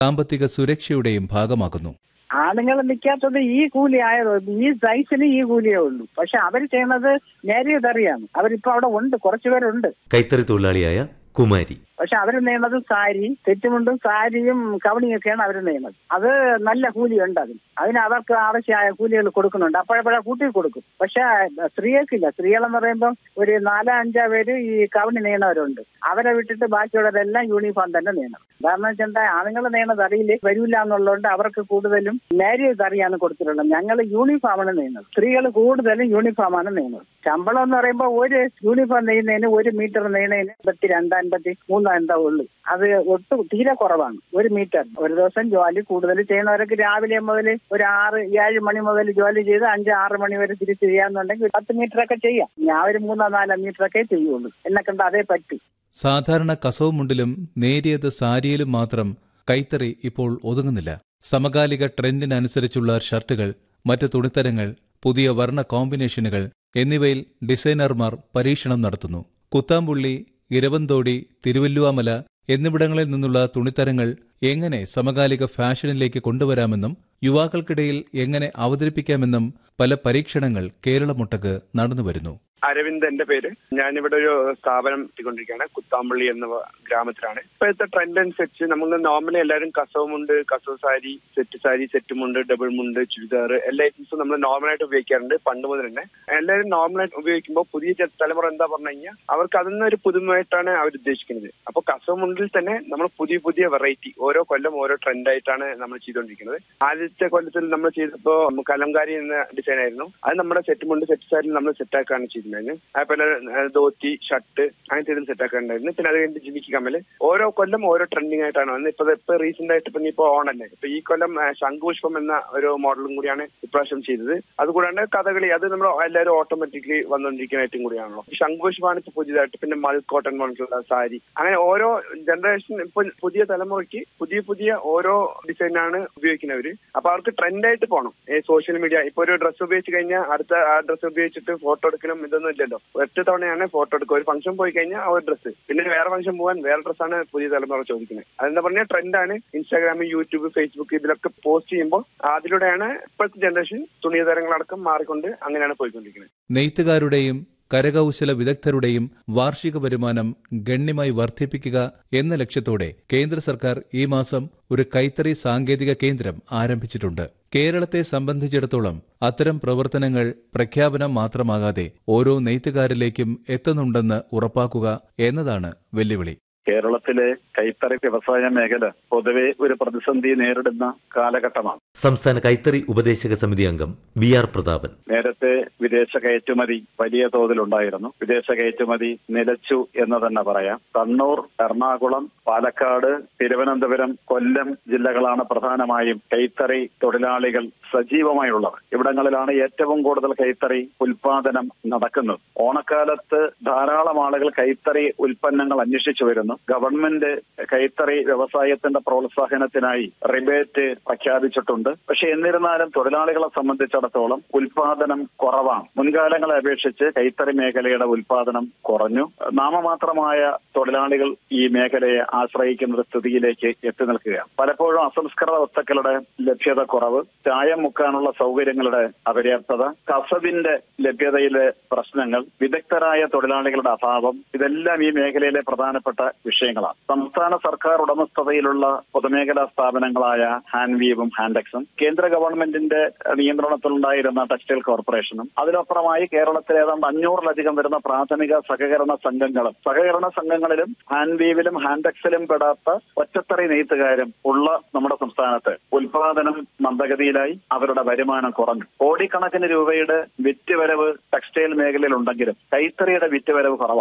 സാമ്പത്തിക സുരക്ഷയുടെയും ഭാഗമാകുന്നു ആണുങ്ങൾ നിൽക്കാത്തത് ഈ കൂലി ആയതോ ഈ സൈസിന് ഈ കൂലിയേ ഉള്ളൂ പക്ഷെ അവർ ചെയ്യുന്നത് നേരിയതറിയാണ് അവരിപ്പോ അവിടെ ഉണ്ട് കുറച്ചുപേരുണ്ട് കൈത്തറി തൊഴിലാളിയായ കുമാരി പക്ഷെ അവർ നെയ്യുന്നത് സാരി തെറ്റുമുണ്ടും സാരിയും കവണിയൊക്കെയാണ് അവർ നെയ്യുന്നത് അത് നല്ല കൂലിയുണ്ട് അതിന് അതിന് അവർക്ക് ആവശ്യമായ കൂലികൾ കൊടുക്കുന്നുണ്ട് അപ്പോഴപ്പോഴെ കൂട്ടി കൊടുക്കും പക്ഷെ സ്ത്രീകൾക്കില്ല സ്ത്രീകളെന്ന് പറയുമ്പോൾ ഒരു നാലോ അഞ്ചോ പേര് ഈ കവണി നെയ്യണവരുണ്ട് അവരെ വിട്ടിട്ട് ബാക്കിയുള്ളവരെല്ലാം യൂണിഫോം തന്നെ നെയ്യണം കാരണം വെച്ചാൽ ആണുങ്ങൾ നെയ്യണത് അറിയില്ല വരില്ല എന്നുള്ളതുകൊണ്ട് അവർക്ക് കൂടുതലും നേരിയത് അറിയാന്ന് കൊടുത്തിട്ടുള്ളത് ഞങ്ങൾ യൂണിഫോമാണ് നെയ്യുന്നത് സ്ത്രീകൾ കൂടുതലും യൂണിഫോമാണ് നെയ്യുന്നത് ശമ്പളം എന്ന് പറയുമ്പോൾ ഒരു യൂണിഫോം നെയ്യുന്നതിന് ഒരു മീറ്റർ നെയ്യുന്നതിന് അമ്പത്തി രണ്ട് അൻപത്തി മൂന്നോ എന്താ ഉള്ളു അത് ഒട്ടും തീരെ കുറവാണ് ഒരു മീറ്റർ ഒരു ദിവസം ജോലി കൂടുതൽ ചെയ്യുന്നവരൊക്കെ രാവിലെ മുതൽ ഒരു ആറ് ഏഴ് മണി മുതൽ ജോലി ചെയ്ത് അഞ്ച് ആറ് മണി വരെ തിരിച്ച് ചെയ്യാന്നുണ്ടെങ്കിൽ പത്ത് മീറ്റർ ഒക്കെ ചെയ്യാം ഞാൻ ഒരു മൂന്നോ നാലോ മീറ്റർ ഒക്കെ ചെയ്യുള്ളൂ എന്നെ കണ്ട് അതേ പറ്റൂ സാധാരണ കസവ് മുണ്ടിലും നേരിയത് സാരിയിലും മാത്രം കൈത്തറി ഇപ്പോൾ ഒതുങ്ങുന്നില്ല സമകാലിക ട്രെൻഡിനനുസരിച്ചുള്ള ഷർട്ടുകൾ മറ്റ് തുണിത്തരങ്ങൾ പുതിയ വർണ്ണ കോമ്പിനേഷനുകൾ എന്നിവയിൽ ഡിസൈനർമാർ പരീക്ഷണം നടത്തുന്നു കുത്താമ്പുള്ളി ഇരവന്തോടി തിരുവല്ലുവാമല എന്നിവിടങ്ങളിൽ നിന്നുള്ള തുണിത്തരങ്ങൾ എങ്ങനെ സമകാലിക ഫാഷനിലേക്ക് കൊണ്ടുവരാമെന്നും യുവാക്കൾക്കിടയിൽ എങ്ങനെ അവതരിപ്പിക്കാമെന്നും പല പരീക്ഷണങ്ങൾ കേരളമൊട്ടക്ക് നടന്നുവരുന്നു അരവിന്ദ് എന്റെ പേര് ഞാനിവിടെ ഒരു സ്ഥാപനം എത്തിക്കൊണ്ടിരിക്കുകയാണ് കുത്താമ്പള്ളി എന്ന ഗ്രാമത്തിലാണ് ഇപ്പോഴത്തെ ട്രെൻഡ് അനുസരിച്ച് നമ്മൾ നോർമലി എല്ലാവരും കസവ് മുണ്ട് കസവ് സാരി സെറ്റ് സാരി സെറ്റ് മുണ്ട് ഡബിൾ മുണ്ട് ചുരിദാർ എല്ലാ ഐറ്റംസും നമ്മൾ നോർമലായിട്ട് ഉപയോഗിക്കാറുണ്ട് പണ്ട് മുതൽ തന്നെ എല്ലാവരും നോർമലായിട്ട് ഉപയോഗിക്കുമ്പോൾ പുതിയ ജ- തലമുറ എന്താ പറഞ്ഞു കഴിഞ്ഞാൽ അവർക്ക് അതിൽ ഒരു പുതുമയായിട്ടാണ് അവർ ഉദ്ദേശിക്കുന്നത് അപ്പോൾ കസവ് മുണ്ടിൽ തന്നെ നമ്മൾ പുതിയ പുതിയ വെറൈറ്റി ഓരോ കൊല്ലം ഓരോ ട്രെൻഡായിട്ടാണ് നമ്മൾ ചെയ്തുകൊണ്ടിരിക്കുന്നത് ആദ്യത്തെ കൊല്ലത്തിൽ നമ്മൾ ചെയ്തപ്പോൾ കലംകാരി എന്ന ഡിസൈൻ ആയിരുന്നു അത് നമ്മുടെ സെറ്റ് മുണ്ട് സെറ്റ് സാരിയിൽ നമ്മൾ സെറ്റാക്കാണ് ചെയ്തിട്ടുണ്ടായിരുന്നത് അതുപോലെ ഏഹ്, ധോത്തി ഷർട്ട് അങ്ങനത്തെ ഇതിൽ സെറ്റാക്കാനുണ്ടായിരുന്നു പിന്നെ അത് കഴിഞ്ഞിട്ട് ജിമിക്ക് കമ്മല് ഓരോ കൊല്ലം ഓരോ ട്രെൻഡിങ് ആയിട്ടാണ് വന്നത് ഇപ്പൊ ഇപ്പൊ റീസെന്റ് ആയിട്ട് ഇപ്പൊ ഇപ്പൊ ഓണല്ലേ ഇപ്പൊ ഈ കൊല്ലം ഏഹ്, ശംഖുപുഷ്പം എന്ന ഒരു മോഡലും കൂടിയാണ് ഇപ്രാവശ്യം ചെയ്തത് അതുകൂടാണ്ട് കഥകളി അത് നമ്മൾ എല്ലാവരും ഓട്ടോമാറ്റിക്കലി വന്നുകൊണ്ടിരിക്കുന്ന ഐറ്റം കൂടിയാണല്ലോ ഈ ശംഖുപുഷ്പമാണ് ഇപ്പൊ പുതിയതായിട്ട് പിന്നെ മൽ കോട്ടൺ പോലുള്ള സാരി അങ്ങനെ ഓരോ ജനറേഷൻ ഇപ്പൊ പുതിയ തലമുറയ്ക്ക് പുതിയ പുതിയ ഓരോ ഡിസൈനാണ് ഉപയോഗിക്കുന്നവര് അപ്പൊ അവർക്ക് ട്രെൻഡായിട്ട് പോകണം ഈ സോഷ്യൽ മീഡിയ ഇപ്പൊ ഒരു ഡ്രസ്സ് ഉപയോഗിച്ച് കഴിഞ്ഞാൽ അടുത്ത ആ ഡ്രസ്സ് ഉപയോഗിച്ചിട്ട് ഫോട്ടോ എടുക്കണം ഇതൊന്നും ഇല്ലല്ലോ ഒറ്റ തവണയാണ് ഫോട്ടോ എടുക്കുക ഒരു ഫംഗ്ഷൻ പോയി കഴിഞ്ഞാൽ ആ ഒരു ഡ്രസ്സ് പിന്നെ വേറെ ഫംഗ്ഷൻ പോകാൻ വേറെ ഡ്രസ്സാണ് പുതിയ തലമുറ ചോദിക്കുന്നത് അതെന്താ പറഞ്ഞാൽ ട്രെൻഡാണ് ഇൻസ്റ്റാഗ്രാം യൂട്യൂബ് ഫേസ്ബുക്ക് ഇതിലൊക്കെ പോസ്റ്റ് ചെയ്യുമ്പോൾ അതിലൂടെയാണ് ഇപ്പോഴത്തെ ജനറേഷൻ തുണിതരങ്ങളടക്കം മാറിക്കൊണ്ട് അങ്ങനെയാണ് പോയിക്കൊണ്ടിരിക്കുന്നത് നെയ്ത്തുകാരുടെയും കരകൗശല വിദഗ്ധരുടെയും വാർഷിക വരുമാനം ഗണ്യമായി വർദ്ധിപ്പിക്കുക എന്ന ലക്ഷ്യത്തോടെ കേന്ദ്ര സർക്കാർ ഈ മാസം ഒരു കൈത്തറി സാങ്കേതിക കേന്ദ്രം ആരംഭിച്ചിട്ടുണ്ട് കേരളത്തെ സംബന്ധിച്ചിടത്തോളം അത്തരം പ്രവർത്തനങ്ങൾ പ്രഖ്യാപനം മാത്രമാകാതെ ഓരോ നെയ്ത്തുകാരിലേക്കും എത്തുന്നുണ്ടെന്ന് ഉറപ്പാക്കുക എന്നതാണ് വെല്ലുവിളി കേരളത്തിലെ കൈത്തറി വ്യവസായ മേഖല പൊതുവെ ഒരു പ്രതിസന്ധി നേരിടുന്ന കാലഘട്ടമാണ് സംസ്ഥാന കൈത്തറി ഉപദേശക സമിതി അംഗം വി ആർ പ്രതാപൻ നേരത്തെ വിദേശ കയറ്റുമതി വലിയ തോതിലുണ്ടായിരുന്നു വിദേശ കയറ്റുമതി നിലച്ചു എന്ന് തന്നെ പറയാം കണ്ണൂർ എറണാകുളം പാലക്കാട് തിരുവനന്തപുരം കൊല്ലം ജില്ലകളാണ് പ്രധാനമായും കൈത്തറി തൊഴിലാളികൾ സജീവമായുള്ളത് ഇവിടങ്ങളിലാണ് ഏറ്റവും കൂടുതൽ കൈത്തറി ഉൽപാദനം നടക്കുന്നത് ഓണക്കാലത്ത് ധാരാളം ആളുകൾ കൈത്തറി ഉൽപ്പന്നങ്ങൾ അന്വേഷിച്ചു വരുന്നു ഗവൺമെന്റ് കൈത്തറി വ്യവസായത്തിന്റെ പ്രോത്സാഹനത്തിനായി റിബേറ്റ് പ്രഖ്യാപിച്ചിട്ടുണ്ട് പക്ഷെ എന്നിരുന്നാലും തൊഴിലാളികളെ സംബന്ധിച്ചിടത്തോളം ഉൽപാദനം കുറവാണ് മുൻകാലങ്ങളെ അപേക്ഷിച്ച് കൈത്തറി മേഖലയുടെ ഉൽപാദനം കുറഞ്ഞു നാമമാത്രമായ തൊഴിലാളികൾ ഈ മേഖലയെ ആശ്രയിക്കുന്ന ഒരു സ്ഥിതിയിലേക്ക് എത്തി നിൽക്കുകയാണ് പലപ്പോഴും അസംസ്കൃത വസ്തുക്കളുടെ ലഭ്യത കുറവ് ചായം മുക്കാനുള്ള സൗകര്യങ്ങളുടെ അപര്യാപ്തത കസവിന്റെ ലഭ്യതയിലെ പ്രശ്നങ്ങൾ വിദഗ്ധരായ തൊഴിലാളികളുടെ അഭാവം ഇതെല്ലാം ഈ മേഖലയിലെ പ്രധാനപ്പെട്ട വിഷയങ്ങളാണ് സംസ്ഥാന സർക്കാർ ഉടമസ്ഥതയിലുള്ള പൊതുമേഖലാ സ്ഥാപനങ്ങളായ ഹാൻവീവും ഹാൻഡെക്സും കേന്ദ്ര ഗവൺമെന്റിന്റെ നിയന്ത്രണത്തിലുണ്ടായിരുന്ന ടെക്സ്റ്റൈൽ കോർപ്പറേഷനും അതിനപ്പുറമായി കേരളത്തിൽ ഏതാണ്ട് അഞ്ഞൂറിലധികം വരുന്ന പ്രാഥമിക സഹകരണ സംഘങ്ങളും സഹകരണ സംഘങ്ങളിലും ഹാൻവീവിലും ഹാൻഡെക്സിലും പെടാത്ത ഒറ്റത്തറി നെയ്ത്തുകാരും ഉള്ള നമ്മുടെ സംസ്ഥാനത്ത് ഉൽപാദനം മന്ദഗതിയിലായി അവരുടെ വരുമാനം കുറഞ്ഞു കോടിക്കണക്കിന് രൂപയുടെ വിറ്റുവരവ് ടെക്സ്റ്റൈൽ മേഖലയിൽ ഉണ്ടെങ്കിലും കൈത്തറിയുടെ വിറ്റുവരവ് കുറവാണ്